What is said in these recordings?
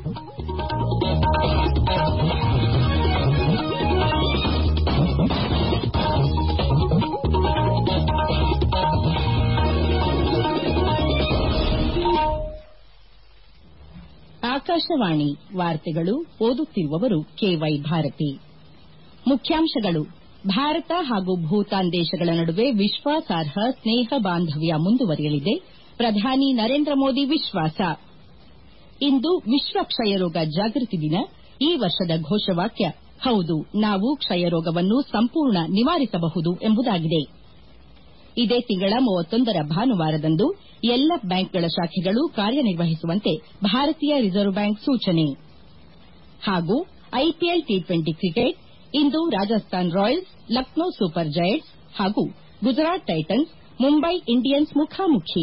ಆಕಾಶವಾಣಿ ವಾರ್ತೆಗಳು ಓದುತ್ತಿರುವವರು ಕೆವೈ ಭಾರತಿ ಮುಖ್ಯಾಂಶಗಳು ಭಾರತ ಹಾಗೂ ಭೂತಾನ್ ದೇಶಗಳ ನಡುವೆ ವಿಶ್ವಾಸಾರ್ಹ ಸ್ನೇಹ ಬಾಂಧವ್ಯ ಮುಂದುವರಿಯಲಿದೆ ಪ್ರಧಾನಿ ನರೇಂದ್ರ ಮೋದಿ ವಿಶ್ವಾಸ ಇಂದು ವಿಶ್ವ ಕ್ಷಯರೋಗ ಜಾಗೃತಿ ದಿನ ಈ ವರ್ಷದ ಘೋಷವಾಕ್ಯ ಹೌದು ನಾವು ಕ್ಷಯರೋಗವನ್ನು ಸಂಪೂರ್ಣ ನಿವಾರಿಸಬಹುದು ಎಂಬುದಾಗಿದೆ ಇದೇ ತಿಂಗಳ ರ ಭಾನುವಾರದಂದು ಎಲ್ಲ ಬ್ಯಾಂಕ್ಗಳ ಶಾಖೆಗಳು ಕಾರ್ಯನಿರ್ವಹಿಸುವಂತೆ ಭಾರತೀಯ ರಿಸರ್ವ್ ಬ್ಯಾಂಕ್ ಸೂಚನೆ ಹಾಗೂ ಐಪಿಎಲ್ ಟಿ ಟ್ವೆಂಟಿ ಕ್ರಿಕೆಟ್ ಇಂದು Rajasthan Royals Lucknow Super Giants ಹಾಗೂ ಗುಜರಾತ್ ಟೈಟನ್ಸ್ ಮುಂಬೈ ಇಂಡಿಯನ್ಸ್ ಮುಖಾಮುಖಿ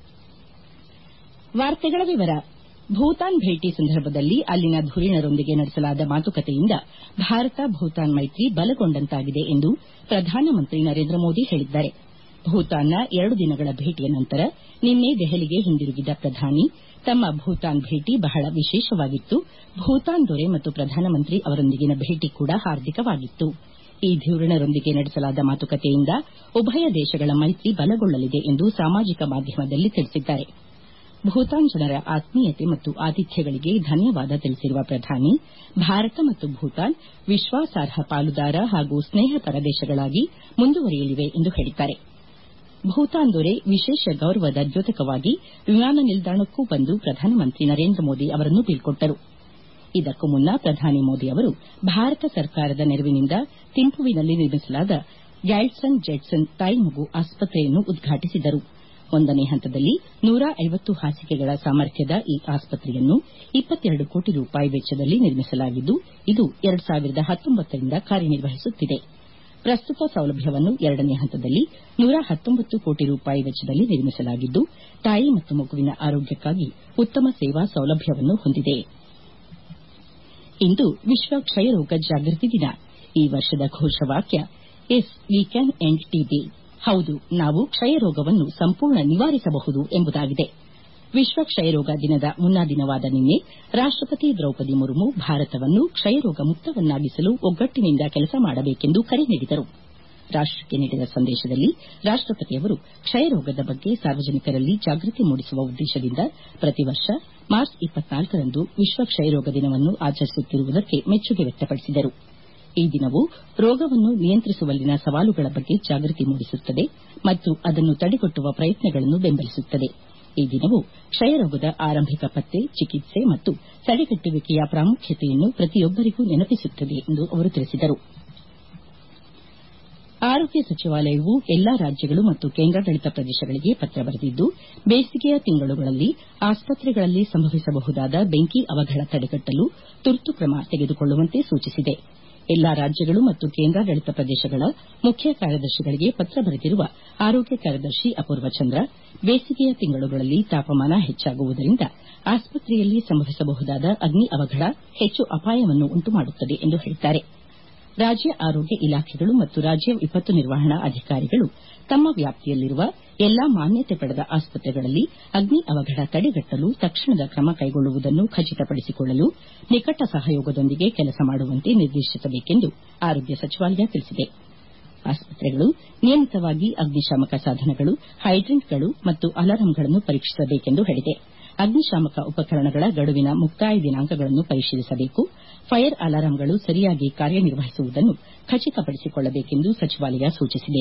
ಭೂತಾನ್ ಭೇಟಿ ಸಂದರ್ಭದಲ್ಲಿ ಅಲ್ಲಿನ ಧುರೀಣರೊಂದಿಗೆ ನಡೆಸಲಾದ ಮಾತುಕತೆಯಿಂದ ಭಾರತ ಭೂತಾನ್ ಮೈತ್ರಿ ಬಲಗೊಂಡಂತಾಗಿದೆ ಎಂದು ಪ್ರಧಾನಮಂತ್ರಿ ನರೇಂದ್ರ ಮೋದಿ ಹೇಳಿದ್ದಾರೆ ಭೂತಾನ್ನ ಎರಡು ದಿನಗಳ ಭೇಟಿಯ ನಂತರ ನಿನ್ನೆ ದೆಹಲಿಗೆ ಹಿಂದಿರುಗಿದ ಪ್ರಧಾನಿ ತಮ್ಮ ಭೂತಾನ್ ಭೇಟಿ ಬಹಳ ವಿಶೇಷವಾಗಿತ್ತು ಭೂತಾನ್ ದೊರೆ ಮತ್ತು ಪ್ರಧಾನಮಂತ್ರಿ ಅವರೊಂದಿಗಿನ ಭೇಟಿ ಕೂಡ ಹಾರ್ದಿಕವಾಗಿತ್ತು ಈ ಧುರೀಣರೊಂದಿಗೆ ನಡೆಸಲಾದ ಮಾತುಕತೆಯಿಂದ ಉಭಯ ದೇಶಗಳ ಮೈತ್ರಿ ಬಲಗೊಳ್ಳಲಿದೆ ಎಂದು ಸಾಮಾಜಿಕ ಮಾಧ್ಯಮದಲ್ಲಿ ತಿಳಿಸಿದ್ದಾರೆ ಭೂತಾನ್ ಜನರ ಆತ್ಮೀಯತೆ ಮತ್ತು ಆತಿಥ್ಯಗಳಿಗೆ ಧನ್ಯವಾದ ತಿಳಿಸಿರುವ ಪ್ರಧಾನಿ ಭಾರತ ಮತ್ತು ಭೂತಾನ್ ವಿಶ್ವಾಸಾರ್ಹ ಪಾಲುದಾರ ಹಾಗೂ ಸ್ನೇಹಪರ ದೇಶಗಳಾಗಿ ಮುಂದುವರಿಯಲಿವೆ ಎಂದು ಹೇಳಿದ್ದಾರೆ ಭೂತಾನ್ ದೊರೆ ವಿಶೇಷ ಗೌರವದ ದ್ಯೋತಕವಾಗಿ ವಿಮಾನ ನಿಲ್ದಾಣಕ್ಕೂ ಬಂದು ಪ್ರಧಾನಮಂತ್ರಿ ನರೇಂದ್ರ ಮೋದಿ ಅವರನ್ನು ಬೀಳ್ಕೊಟ್ಟರು ಇದಕ್ಕೂ ಮುನ್ನ ಪ್ರಧಾನಿ ಮೋದಿ ಅವರು ಭಾರತ ಸರ್ಕಾರದ ನೆರವಿನಿಂದ ಥಿಂಪುವಿನಲ್ಲಿ ನಿರ್ಮಿಸಲಾದ ಗ್ಯಾಲ್ಟ್ಸನ್ ಜೆಟ್ಸನ್ ತಾಯಿ ಮಗು ಆಸ್ಪತ್ರೆಯನ್ನು ಉದ್ಘಾಟಿಸಿದರು ಒಂದನೇ ಹಂತದಲ್ಲಿ ನೂರ ಐವತ್ತು ಹಾಸಿಗೆಗಳ ಸಾಮರ್ಥ್ಯದ ಈ ಆಸ್ಪತ್ರೆಯನ್ನು ಇಪ್ಪತ್ತೆರಡು ಕೋಟಿ ರೂಪಾಯಿ ವೆಚ್ಚದಲ್ಲಿ ನಿರ್ಮಿಸಲಾಗಿದ್ದು ಇದು ಎರಡು ಸಾವಿರದ ಹತ್ತೊಂಬತ್ತರಿಂದ ಕಾರ್ಯನಿರ್ವಹಿಸುತ್ತಿದೆ ಪ್ರಸ್ತುತ ಸೌಲಭ್ಯವನ್ನು ಎರಡನೇ ಹಂತದಲ್ಲಿ ನೂರ ಹತ್ತೊಂಬತ್ತು ಕೋಟಿ ರೂಪಾಯಿ ವೆಚ್ಚದಲ್ಲಿ ನಿರ್ಮಿಸಲಾಗಿದ್ದು ತಾಯಿ ಮತ್ತು ಮಗುವಿನ ಆರೋಗ್ಯಕ್ಕಾಗಿ ಉತ್ತಮ ಸೇವಾ ಸೌಲಭ್ಯವನ್ನು ಹೊಂದಿದೆ ಇಂದು ವಿಶ್ವ ಕ್ಷಯರೋಗ ಜಾಗೃತಿ ದಿನ ಈ ವರ್ಷದ ಘೋಷವಾಕ್ಯ yes we can end TB ಹೌದು ನಾವು ಕ್ಷಯರೋಗವನ್ನು ಸಂಪೂರ್ಣ ನಿವಾರಿಸಬಹುದು ಎಂಬುದಾಗಿದೆ ವಿಶ್ವ ಕ್ಷಯರೋಗ ದಿನದ ಮುನ್ನಾ ದಿನವಾದ ನಿನ್ನೆ ರಾಷ್ಟಪತಿ ದ್ರೌಪದಿ ಮುರ್ಮು ಭಾರತವನ್ನು ಕ್ಷಯರೋಗ ಮುಕ್ತವನ್ನಾಗಿಸಲು ಒಗ್ಗಟ್ಟಿನಿಂದ ಕೆಲಸ ಮಾಡಬೇಕೆಂದು ಕರೆ ನೀಡಿದರು ರಾಷ್ಟಕ್ಕೆ ನೀಡಿದ ಸಂದೇಶದಲ್ಲಿ ರಾಷ್ಟಪತಿಯವರು ಕ್ಷಯರೋಗದ ಬಗ್ಗೆ ಸಾರ್ವಜನಿಕರಲ್ಲಿ ಜಾಗೃತಿ ಮೂಡಿಸುವ ಉದ್ದೇಶದಿಂದ ಪ್ರತಿ ವರ್ಷ ಮಾರ್ಚ್ ರಂದು ವಿಶ್ವ ಕ್ಷಯರೋಗ ದಿನವನ್ನು ಆಚರಿಸುತ್ತಿರುವುದಕ್ಕೆ ಮೆಚ್ಚುಗೆ ವ್ಯಕ್ತಪಡಿಸಿದರು ಈ ದಿನವು ರೋಗವನ್ನು ನಿಯಂತ್ರಿಸುವಲ್ಲಿನ ಸವಾಲುಗಳ ಬಗ್ಗೆ ಜಾಗೃತಿ ಮೂಡಿಸುತ್ತದೆ ಮತ್ತು ಅದನ್ನು ತಡೆಗಟ್ಟುವ ಪ್ರಯತ್ನಗಳನ್ನು ಬೆಂಬಲಿಸುತ್ತದೆ ಈ ದಿನವು ಕ್ಷಯರೋಗದ ಆರಂಭಿಕ ಪತ್ತೆ ಚಿಕಿತ್ಸೆ ಮತ್ತು ತಡೆಗಟ್ಟುವಿಕೆಯ ಪ್ರಾಮುಖ್ಯತೆಯನ್ನು ಪ್ರತಿಯೊಬ್ಬರಿಗೂ ನೆನಪಿಸುತ್ತದೆ ಎಂದು ಅವರು ತಿಳಿಸಿದರು ಆರೋಗ್ಯ ಸಚಿವಾಲಯವು ಎಲ್ಲಾ ರಾಜ್ಯಗಳು ಮತ್ತು ಕೇಂದ್ರಾಡಳಿತ ಪ್ರದೇಶಗಳಿಗೆ ಪತ್ರ ಬರೆದಿದ್ದು ಬೇಸಿಗೆಯ ತಿಂಗಳುಗಳಲ್ಲಿ ಆಸ್ಪತ್ರೆಗಳಲ್ಲಿ ಸಂಭವಿಸಬಹುದಾದ ಬೆಂಕಿ ಅವಘಡ ತಡೆಗಟ್ಟಲು ತುರ್ತು ಕ್ರಮ ತೆಗೆದುಕೊಳ್ಳುವಂತೆ ಸೂಚಿಸಿದೆ ಎಲ್ಲಾ ರಾಜ್ಯಗಳು ಮತ್ತು ಕೇಂದ್ರಾಡಳಿತ ಪ್ರದೇಶಗಳ ಮುಖ್ಯ ಕಾರ್ಯದರ್ಶಿಗಳಿಗೆ ಪತ್ರ ಬರೆದಿರುವ ಆರೋಗ್ಯ ಕಾರ್ಯದರ್ಶಿ ಅಪೂರ್ವ ಚಂದ್ರ ಬೇಸಿಗೆಯ ತಿಂಗಳುಗಳಲ್ಲಿ ತಾಪಮಾನ ಹೆಚ್ಚಾಗುವುದರಿಂದ ಆಸ್ಪತ್ರೆಯಲ್ಲಿ ಸಂಭವಿಸಬಹುದಾದ ಅಗ್ನಿ ಅವಘಡ ಹೆಚ್ಚು ಅಪಾಯವನ್ನು ಉಂಟುಮಾಡುತ್ತದೆ ಎಂದು ಹೇಳಿದ್ದಾರೆ ರಾಜ್ಯ ಆರೋಗ್ಯ ಇಲಾಖೆಗಳು ಮತ್ತು ರಾಜ್ಯ ವಿಪತ್ತು ನಿರ್ವಹಣಾ ಅಧಿಕಾರಿಗಳು ತಮ್ಮ ವ್ಯಾಪ್ತಿಯಲ್ಲಿರುವ ಎಲ್ಲಾ ಮಾನ್ಯತೆ ಪಡೆದ ಆಸ್ಪತ್ರೆಗಳಲ್ಲಿ ಅಗ್ನಿ ಅವಘಡ ತಡೆಗಟ್ಟಲು ತಕ್ಷಣದ ಕ್ರಮ ಕೈಗೊಳ್ಳುವುದನ್ನು ಖಚಿತಪಡಿಸಿಕೊಳ್ಳಲು ನಿಕಟ ಸಹಯೋಗದೊಂದಿಗೆ ಕೆಲಸ ಮಾಡುವಂತೆ ನಿರ್ದೇಶಿಸಬೇಕೆಂದು ಆರೋಗ್ಯ ಸಚಿವಾಲಯ ತಿಳಿಸಿದೆ ಆಸ್ಪತ್ರೆಗಳು ನಿಯಮಿತವಾಗಿ ಅಗ್ನಿಶಾಮಕ ಸಾಧನಗಳು ಹೈಡ್ರೆಂಟ್ಗಳು ಮತ್ತು ಅಲಾರಂಗಳನ್ನು ಪರೀಕ್ಷಿಸಬೇಕೆಂದು ಹೇಳಿದೆ ಅಗ್ನಿಶಾಮಕ ಉಪಕರಣಗಳ ಗಡುವಿನ ಮುಕ್ತಾಯ ದಿನಾಂಕಗಳನ್ನು ಪರಿಶೀಲಿಸಬೇಕು ಫೈರ್ ಅಲಾರಂಗಳು ಸರಿಯಾಗಿ ಕಾರ್ಯನಿರ್ವಹಿಸುವುದನ್ನು ಖಚಿತಪಡಿಸಿಕೊಳ್ಳಬೇಕೆಂದು ಸಚಿವಾಲಯ ಸೂಚಿಸಿದೆ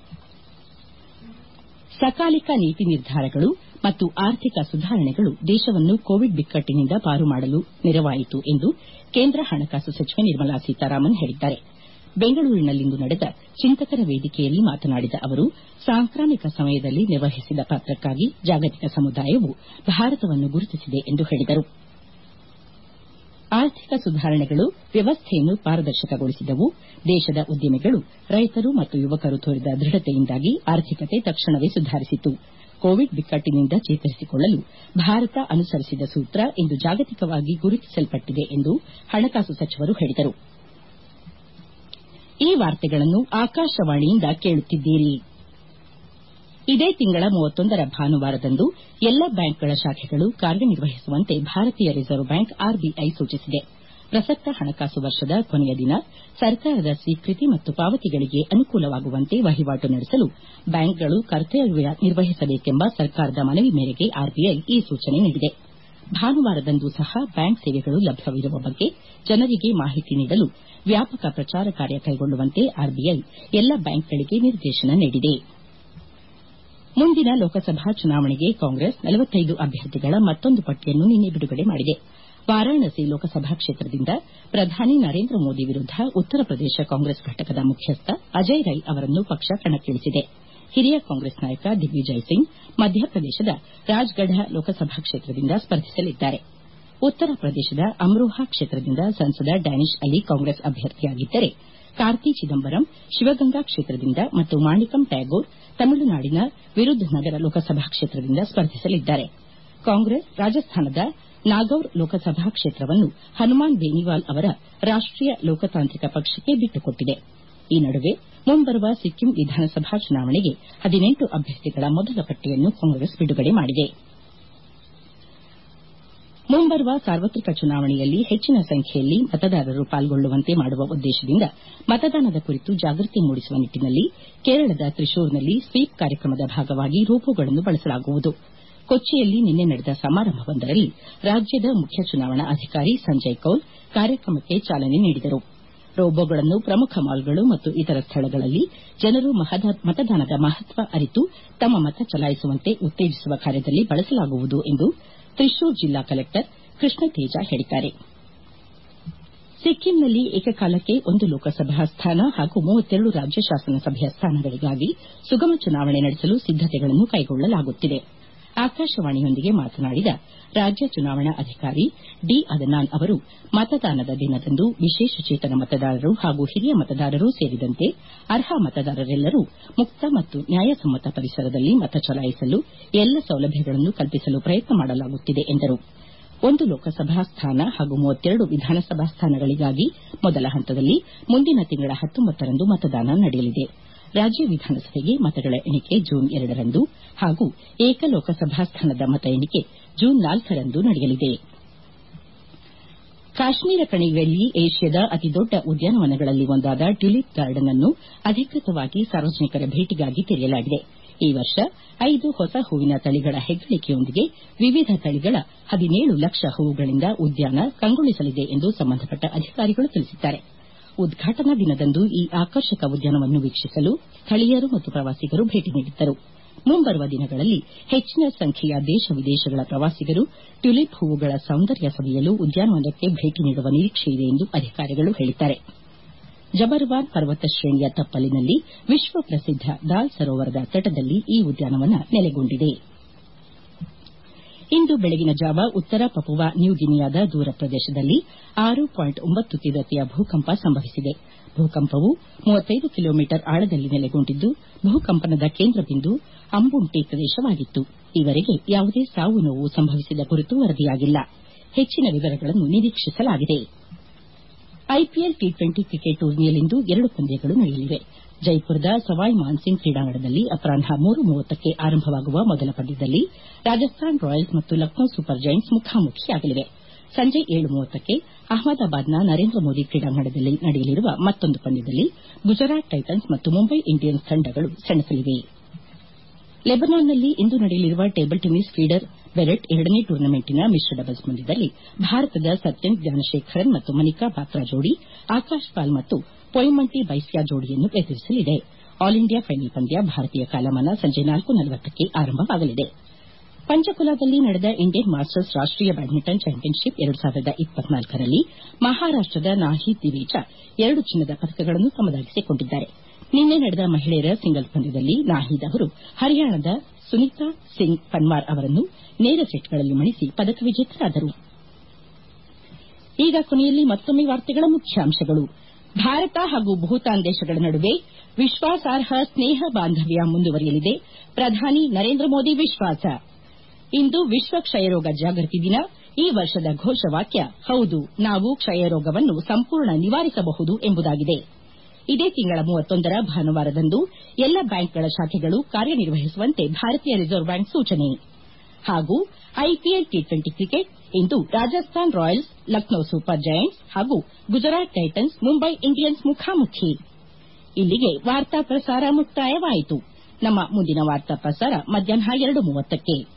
ಸಕಾಲಿಕ ನೀತಿ ನಿರ್ಧಾರಗಳು ಮತ್ತು ಆರ್ಥಿಕ ಸುಧಾರಣೆಗಳು ದೇಶವನ್ನು ಕೋವಿಡ್ ಬಿಕ್ಕಟ್ಟಿನಿಂದ ಪಾರು ಮಾಡಲು ನೆರವಾಯಿತು ಎಂದು ಕೇಂದ್ರ ಹಣಕಾಸು ಸಚಿವೆ ನಿರ್ಮಲಾ ಸೀತಾರಾಮನ್ ಹೇಳಿದ್ದಾರೆ ಬೆಂಗಳೂರಿನಲ್ಲಿಂದು ನಡೆದ ಚಿಂತಕರ ವೇದಿಕೆಯಲ್ಲಿ ಮಾತನಾಡಿದ ಅವರು ಸಾಂಕ್ರಾಮಿಕ ಸಮಯದಲ್ಲಿ ನಿರ್ವಹಿಸಿದ ಪಾತ್ರಕ್ಕಾಗಿ ಜಾಗತಿಕ ಸಮುದಾಯವು ಭಾರತವನ್ನು ಗುರುತಿಸಿದೆ ಎಂದು ಹೇಳಿದರು ಆರ್ಥಿಕ ಸುಧಾರಣೆಗಳು ವ್ಯವಸ್ಥೆಯನ್ನು ಪಾರದರ್ಶಕಗೊಳಿಸಿದವು ದೇಶದ ಉದ್ದಿಮೆಗಳು ರೈತರು ಮತ್ತು ಯುವಕರು ತೋರಿದ ದೃಢತೆಯಿಂದಾಗಿ ಆರ್ಥಿಕತೆ ತಕ್ಷಣವೇ ಸುಧಾರಿಸಿತು ಕೋವಿಡ್ ಬಿಕ್ಕಟ್ಟಿನಿಂದ ಚೇತರಿಸಿಕೊಳ್ಳಲು ಭಾರತ ಅನುಸರಿಸಿದ ಸೂತ್ರ ಇಂದು ಜಾಗತಿಕವಾಗಿ ಗುರುತಿಸಲ್ಪಟ್ಟಿದೆ ಎಂದು ಹಣಕಾಸು ಸಚಿವರು ಹೇಳಿದರು ಈ ವಾರ್ತೆಗಳನ್ನು ಆಕಾಶವಾಣಿಯಿಂದ ಕೇಳುತ್ತಿದ್ದೀರಿ ಇದೇ ತಿಂಗಳ ರ ಭಾನುವಾರದಂದು ಎಲ್ಲ ಬ್ಯಾಂಕ್ಗಳ ಶಾಖೆಗಳು ಕಾರ್ಯನಿರ್ವಹಿಸುವಂತೆ ಭಾರತೀಯ ರಿಸರ್ವ್ ಬ್ಯಾಂಕ್ ಆರ್ಬಿಐ ಸೂಚಿಸಿದೆ ಪ್ರಸಕ್ತ ಹಣಕಾಸು ವರ್ಷದ ಕೊನೆಯ ದಿನ ಸರ್ಕಾರದ ಸ್ವೀಕೃತಿ ಮತ್ತು ಪಾವತಿಗಳಿಗೆ ಅನುಕೂಲವಾಗುವಂತೆ ವಹಿವಾಟು ನಡೆಸಲು ಬ್ಯಾಂಕ್ಗಳು ಕರ್ತವ್ಯ ನಿರ್ವಹಿಸಬೇಕೆಂಬ ಸರ್ಕಾರದ ಮನವಿ ಮೇರೆಗೆ ಆರ್ಬಿಐ ಈ ಸೂಚನೆ ನೀಡಿದೆ ಭಾನುವಾರದಂದು ಸಹ ಬ್ಯಾಂಕ್ ಸೇವೆಗಳು ಲಭ್ಯವಿರುವ ಬಗ್ಗೆ ಜನರಿಗೆ ಮಾಹಿತಿ ನೀಡಲು ವ್ಯಾಪಕ ಪ್ರಚಾರ ಕಾರ್ಯ ಕೈಗೊಳ್ಳುವಂತೆ ಆರ್ಬಿಐ ಎಲ್ಲ ಬ್ಯಾಂಕ್ಗಳಿಗೆ ನಿರ್ದೇಶನ ನೀಡಿದೆ ಮುಂದಿನ ಲೋಕಸಭಾ ಚುನಾವಣೆಗೆ ಕಾಂಗ್ರೆಸ್ ಅಭ್ಯರ್ಥಿಗಳ ಮತ್ತೊಂದು ಪಟ್ಟಿಯನ್ನು ನಿನ್ನೆ ಬಿಡುಗಡೆ ಮಾಡಿದೆ ವಾರಾಣಸಿ ಲೋಕಸಭಾ ಕ್ಷೇತ್ರದಿಂದ ಪ್ರಧಾನಿ ನರೇಂದ್ರ ಮೋದಿ ವಿರುದ್ದ ಉತ್ತರ ಪ್ರದೇಶ ಕಾಂಗ್ರೆಸ್ ಘಟಕದ ಮುಖ್ಯಸ್ಥ ಅಜಯ್ ರೈ ಅವರನ್ನು ಪಕ್ಷ ಕಣಕ್ಕಿಳಿಸಿದೆ ಹಿರಿಯ ಕಾಂಗ್ರೆಸ್ ನಾಯಕ ದಿಗ್ವಿಜಯ್ ಸಿಂಗ್ ಮಧ್ಯಪ್ರದೇಶದ ರಾಜ್ಗಢ ಲೋಕಸಭಾ ಕ್ಷೇತ್ರದಿಂದ ಸ್ಪರ್ಧಿಸಲಿದ್ದಾರೆ ಉತ್ತರ ಪ್ರದೇಶದ ಅಮ್ರೋಹಾ ಕ್ಷೇತ್ರದಿಂದ ಸಂಸದ ಡ್ಯಾನಿಶ್ ಅಲಿ ಕಾಂಗ್ರೆಸ್ ಅಭ್ಯರ್ಥಿಯಾಗಿದ್ದರೆ ಕಾರ್ತಿ ಚಿದಂಬರಂ ಶಿವಗಂಗಾ ಕ್ಷೇತ್ರದಿಂದ ಮತ್ತು ಮಾಣಿಕಂ ಟ್ಯಾಗೋರ್ ತಮಿಳುನಾಡಿನ ವಿರುಧುನಗರ ಲೋಕಸಭಾ ಕ್ಷೇತ್ರದಿಂದ ಸ್ಪರ್ಧಿಸಲಿದ್ದಾರೆ ಕಾಂಗ್ರೆಸ್ ರಾಜಸ್ಥಾನದ ನಾಗೌರ್ ಲೋಕಸಭಾ ಕ್ಷೇತ್ರವನ್ನು ಹನುಮಾನ್ ಬೇನಿವಾಲ್ ಅವರ ರಾಷ್ಟೀಯ ಲೋಕತಾಂತ್ರಿಕ ಪಕ್ಷಕ್ಕೆ ಬಿಟ್ಟುಕೊಟ್ಟಿದೆ ಈ ನಡುವೆ ಮುಂಬರುವ ಸಿಕ್ಕಿಂ ವಿಧಾನಸಭಾ ಚುನಾವಣೆಗೆ ಅಭ್ಯರ್ಥಿಗಳ ಮೊದಲ ಪಟ್ಟಿಯನ್ನು ಕಾಂಗ್ರೆಸ್ ಬಿಡುಗಡೆ ಮಾಡಿದೆ ಮುಂಬರುವ ಸಾರ್ವತ್ರಿಕ ಚುನಾವಣೆಯಲ್ಲಿ ಹೆಚ್ಚಿನ ಸಂಖ್ಯೆಯಲ್ಲಿ ಮತದಾರರು ಪಾಲ್ಗೊಳ್ಳುವಂತೆ ಮಾಡುವ ಉದ್ದೇಶದಿಂದ ಮತದಾನದ ಕುರಿತು ಜಾಗೃತಿ ಮೂಡಿಸುವ ನಿಟ್ಟಿನಲ್ಲಿ ಕೇರಳದ ತ್ರಿಶೂರ್ನಲ್ಲಿ ಸ್ವೀಪ್ ಕಾರ್ಯಕ್ರಮದ ಭಾಗವಾಗಿ ರೋಬೋಗಳನ್ನು ಬಳಸಲಾಗುವುದು ಕೊಚ್ಚಿಯಲ್ಲಿ ನಿನ್ನೆ ನಡೆದ ಸಮಾರಂಭವೊಂದರಲ್ಲಿ ರಾಜ್ಯದ ಮುಖ್ಯ ಚುನಾವಣಾ ಅಧಿಕಾರಿ ಸಂಜಯ್ ಕೌಲ್ ಕಾರ್ಯಕ್ರಮಕ್ಕೆ ಚಾಲನೆ ನೀಡಿದರು ರೋಬೋಗಳನ್ನು ಪ್ರಮುಖ ಮಾಲ್ಗಳು ಮತ್ತು ಇತರ ಸ್ಥಳಗಳಲ್ಲಿ ಜನರು ಮತದಾನದ ಮಹತ್ವ ಅರಿತು ತಮ್ಮ ಮತ ಚಲಾಯಿಸುವಂತೆ ಉತ್ತೇಜಿಸುವ ಕಾರ್ಯದಲ್ಲಿ ಬಳಸಲಾಗುವುದು ಎಂದು ತ್ರಿಶೂರ್ ಜಿಲ್ಲಾ ಕಲೆಕ್ಟರ್ ಕೃಷ್ಣ ತೇಜ ಹೇಳಿದ್ದಾರೆ ಸಿಕ್ಕಿಂನಲ್ಲಿ ಏಕಕಾಲಕ್ಕೆ ಒಂದು ಲೋಕಸಭಾ ಸ್ಥಾನ ಹಾಗೂ ಮೂವತ್ತೆರಡು ರಾಜ್ಯ ಶಾಸನಸಭೆಯ ಸ್ಥಾನಗಳಿಗಾಗಿ ಸುಗಮ ಚುನಾವಣೆ ನಡೆಸಲು ಸಿದ್ದತೆಗಳನ್ನು ಕೈಗೊಳ್ಳಲಾಗುತ್ತಿದೆ ಆಕಾಶವಾಣಿಯೊಂದಿಗೆ ಮಾತನಾಡಿದ ರಾಜ್ಯ ಚುನಾವಣಾ ಅಧಿಕಾರಿ ಡಿ ಅದನಾನ್ ಅವರು ಮತದಾನದ ದಿನದಂದು ವಿಶೇಷಚೇತನ ಮತದಾರರು ಹಾಗೂ ಹಿರಿಯ ಮತದಾರರೂ ಸೇರಿದಂತೆ ಅರ್ಹ ಮತದಾರರೆಲ್ಲರೂ ಮುಕ್ತ ಮತ್ತು ನ್ಯಾಯಸಮ್ಮತ ಪರಿಸರದಲ್ಲಿ ಮತ ಚಲಾಯಿಸಲು ಎಲ್ಲ ಸೌಲಭ್ಯಗಳನ್ನು ಕಲ್ಪಿಸಲು ಪ್ರಯತ್ನ ಮಾಡಲಾಗುತ್ತಿದೆ ಎಂದರು ಒಂದು ಲೋಕಸಭಾ ಸ್ಥಾನ ಹಾಗೂ ಮೂವತ್ತೆರಡು ವಿಧಾನಸಭಾ ಸ್ಥಾನಗಳಿಗಾಗಿ ಮೊದಲ ಹಂತದಲ್ಲಿ ಮುಂದಿನ ತಿಂಗಳ ಹತ್ತೊಂಬತ್ತರಂದು ಮತದಾನ ನಡೆಯಲಿದೆ ರಾಜ್ಯ ವಿಧಾನಸಭೆಗೆ ಮತಗಳ ಎಣಿಕೆ ಜೂನ್ ಎರಡರಂದು ಹಾಗೂ ಏಕ ಲೋಕಸಭಾ ಸ್ಥಾನದ ಮತ ಎಣಿಕೆ ಜೂನ್ ನಾಲ್ಕರಂದು ನಡೆಯಲಿದೆ ಕಾಶ್ಮೀರ ಕಣಿವೆಯಲ್ಲಿ ಏಷ್ಯಾದ ಅತಿದೊಡ್ಡ ಉದ್ಯಾನವನಗಳಲ್ಲಿ ಒಂದಾದ ಟ್ಯುಲಿಪ್ ಗಾರ್ಡನ್ ಅನ್ನು ಅಧಿಕೃತವಾಗಿ ಸಾರ್ವಜನಿಕರ ಭೇಟಿಗಾಗಿ ತೆರೆಯಲಾಗಿದೆ ಈ ವರ್ಷ ಐದು ಹೊಸ ಹೂವಿನ ತಳಿಗಳ ಹೆಗ್ಗಳಿಕೆಯೊಂದಿಗೆ ವಿವಿಧ ತಳಿಗಳ ಹದಿನೇಳು ಲಕ್ಷ ಹೂವುಗಳಿಂದ ಉದ್ಯಾನ ಕಂಗೊಳಿಸಲಿದೆ ಎಂದು ಸಂಬಂಧಪಟ್ಟ ಅಧಿಕಾರಿಗಳು ತಿಳಿಸಿದ್ದಾರೆ ಉದ್ಘಾಟನಾ ದಿನದಂದು ಈ ಆಕರ್ಷಕ ಉದ್ಯಾನವನ್ನು ವೀಕ್ಷಿಸಲು ಸ್ಥಳೀಯರು ಮತ್ತು ಪ್ರವಾಸಿಗರು ಭೇಟಿ ನೀಡಿದ್ದರು ಮುಂಬರುವ ದಿನಗಳಲ್ಲಿ ಹೆಚ್ಚಿನ ಸಂಖ್ಯೆಯ ದೇಶ ವಿದೇಶಗಳ ಪ್ರವಾಸಿಗರು ಟ್ಯುಲಿಪ್ ಹೂವುಗಳ ಸೌಂದರ್ಯ ಸವಿಯಲು ಉದ್ಯಾನವನಕ್ಕೆ ಭೇಟಿ ನೀಡುವ ನಿರೀಕ್ಷೆಯಿದೆ ಎಂದು ಅಧಿಕಾರಿಗಳು ಹೇಳಿದ್ದಾರೆ ಜಬರ್ವಾನ್ ಪರ್ವತ ಶ್ರೇಣಿಯ ತಪ್ಪಲಿನಲ್ಲಿ ವಿಶ್ವ ಪ್ರಸಿದ್ದ ದಾಲ್ ಸರೋವರದ ತಟದಲ್ಲಿ ಈ ಉದ್ಯಾನವನ ನೆಲೆಗೊಂಡಿದೆ ಇಂದು ಬೆಳಗಿನ ಜಾವ ಉತ್ತರ ಪಪುವಾ ನ್ಯೂ ಗಿನಿಯಾದ ದೂರ ಪ್ರದೇಶದಲ್ಲಿ ಆರು ಪಾಯಿಂಟ್ ಒಂಬತ್ತು ತೀವ್ರತೆಯ ಭೂಕಂಪ ಸಂಭವಿಸಿದೆ ಭೂಕಂಪವು ಮೂವತ್ತೈದು ಕಿಲೋಮೀಟರ್ ಆಳದಲ್ಲಿ ನೆಲೆಗೊಂಡಿದ್ದು ಭೂಕಂಪನದ ಕೇಂದ್ರ ಬಿಂದು ಅಂಬುಂಟಿ ಪ್ರದೇಶವಾಗಿತ್ತು ಈವರೆಗೆ ಯಾವುದೇ ಸಾವು ನೋವು ಸಂಭವಿಸಿದ ಕುರಿತು ವರದಿಯಾಗಿಲ್ಲ ಹೆಚ್ಚಿನ ವಿವರಗಳನ್ನು ನಿರೀಕ್ಷಿಸಲಾಗಿದೆ ಐಪಿಎಲ್ ಟಿ ಟ್ವೆಂಟಿ ಕ್ರಿಕೆಟ್ ಟೂರ್ನಿಯಲ್ಲಿಂದು ಎರಡು ಪಂದ್ಯಗಳು ನಡೆಯಲಿವೆ ಜೈಪುರದ ಸವಾಯ್ ಮಾನ್ಸಿಂಗ್ ಕ್ರೀಡಾಂಗಣದಲ್ಲಿ ಅಪರಾಹ್ನ ಮೂರು ಮೂವತ್ತಕ್ಕೆ ಆರಂಭವಾಗುವ ಮೊದಲ ಪಂದ್ಯದಲ್ಲಿ ರಾಜಸ್ಥಾನ್ ರಾಯಲ್ಸ್ ಮತ್ತು ಲಕ್ನೋ ಸೂಪರ್ ಜೈಂಟ್ಸ್ ಮುಖಾಮುಖಿಯಾಗಲಿವೆ ಸಂಜೆ ಏಳು ಮೂವತ್ತಕ್ಕೆ ಅಹಮದಾಬಾದ್ನ ನರೇಂದ್ರ ಮೋದಿ ಕ್ರೀಡಾಂಗಣದಲ್ಲಿ ನಡೆಯಲಿರುವ ಮತ್ತೊಂದು ಪಂದ್ಯದಲ್ಲಿ ಗುಜರಾತ್ ಟೈಟನ್ಸ್ ಮತ್ತು ಮುಂಬೈ ಇಂಡಿಯನ್ಸ್ ತಂಡಗಳು ಸೆಣಸಲಿವೆ ಲೆಬನಾನ್ನಲ್ಲಿ ಇಂದು ನಡೆಯಲಿರುವ ಟೇಬಲ್ ಟೆನ್ನಿಸ್ ಫೀಡರ್ ಬೆರೆಟ್ ಎರಡನೇ ಟೂರ್ನಮೆಂಟಿನ ಮಿಶ್ರ ಡಬಲ್ಸ್ ಪಂದ್ಯದಲ್ಲಿ ಭಾರತದ ಸತ್ಯನ್ ಜ್ಞಾನಶೇಖರನ್ ಮತ್ತು ಮನಿಕಾ ಬಾತ್ರಾ ಜೋಡಿ ಆಕಾಶ್ ಪಾಲ್ ಮತ್ತು ಪೊಯ್ಮಂಟಿ ಬೈಸ್ಯಾ ಜೋಡಿಯನ್ನು ಎದುರಿಸಲಿದೆ ಆಲ್ ಇಂಡಿಯಾ ಫೈನಲ್ ಪಂದ್ಯ ಭಾರತೀಯ ಕಾಲಮಾನ ಸಂಜೆ ನಾಲ್ಕು ನಲವತ್ತಕ್ಕೆ ಆರಂಭವಾಗಲಿದೆ ಪಂಚಕುಲಾದಲ್ಲಿ ನಡೆದ ಇಂಡಿಯನ್ ಮಾಸ್ಟರ್ಸ್ ರಾಷ್ಟೀಯ ಬ್ಯಾಡ್ಮಿಂಟನ್ ಚಾಂಪಿಯನ್ಶಿಪ್ ಎರಡು ಸಾವಿರದ ಇಪ್ಪತ್ನಾಲ್ಕರಲ್ಲಿ ಮಹಾರಾಷ್ಟದ ನಾಹೀದ್ ದಿವೇಚಾ ಎರಡು ಚಿನ್ನದ ಪದಕಗಳನ್ನು ತಮ್ಮದಾಗಿಸಿಕೊಂಡಿದ್ದಾರೆ ನಿನ್ನೆ ನಡೆದ ಮಹಿಳೆಯರ ಸಿಂಗಲ್ಸ್ ಪಂದ್ಯದಲ್ಲಿ ನಾಹೀದ್ ಅವರು ಹರಿಯಾಣದ ಸುನೀತಾ ಸಿಂಗ್ ಪನ್ವಾರ್ ಅವರನ್ನು ನೇರ ಸೆಟ್ಗಳಲ್ಲಿ ಮಣಿಸಿ ಪದಕ ವಿಜೇತರಾದರು ಈಗ ಕೊನೆಯಲ್ಲಿ ಮತ್ತೊಮ್ಮೆ ವಾರ್ತೆಗಳ ಮುಖ್ಯಾಂಶಗಳು ಭಾರತ ಹಾಗೂ ಭೂತಾನ್ ದೇಶಗಳ ನಡುವೆ ವಿಶ್ವಾಸಾರ್ಹ ಸ್ನೇಹ ಬಾಂಧವ್ಯ ಮುಂದುವರಿಯಲಿದೆ ಪ್ರಧಾನಿ ನರೇಂದ್ರ ಮೋದಿ ವಿಶ್ವಾಸ ಇಂದು ವಿಶ್ವ ಕ್ಷಯರೋಗ ಜಾಗೃತಿ ದಿನ ಈ ವರ್ಷದ ಘೋಷವಾಕ್ಯ ಹೌದು ನಾವು ಕ್ಷಯರೋಗವನ್ನು ಸಂಪೂರ್ಣ ನಿವಾರಿಸಬಹುದು ಎಂಬುದಾಗಿದೆ ಇದೇ ತಿಂಗಳ ರ ಭಾನುವಾರದಂದು ಎಲ್ಲ ಬ್ಯಾಂಕ್ಗಳ ಶಾಖೆಗಳು ಕಾರ್ಯನಿರ್ವಹಿಸುವಂತೆ ಭಾರತೀಯ ರಿಸರ್ವ್ ಬ್ಯಾಂಕ್ ಸೂಚನೆ ಹಾಗೂ ಐಪಿಎಲ್ ಟಿ ಟ್ವೆಂಟಿ ಕ್ರಿಕೆಟ್ ಇಂದು Rajasthan Royals Lucknow Super Giants ಹಾಗೂ ಗುಜರಾತ್ ಟೈಟನ್ಸ್ ಮುಂಬೈ ಇಂಡಿಯನ್ಸ್ ಮುಖಾಮುಖಿ ಇಲ್ಲಿಗೆ ವಾರ್ತಾ ಪ್ರಸಾರ ಮುಕ್ತಾಯವಾಯಿತು ನಮ್ಮ ಮುಂದಿನ ವಾರ್ತಾ ಪ್ರಸಾರ ಮಧ್ಯಾಹ್ನ ಎರಡು ಮೂವತ್ತಕ್ಕೆ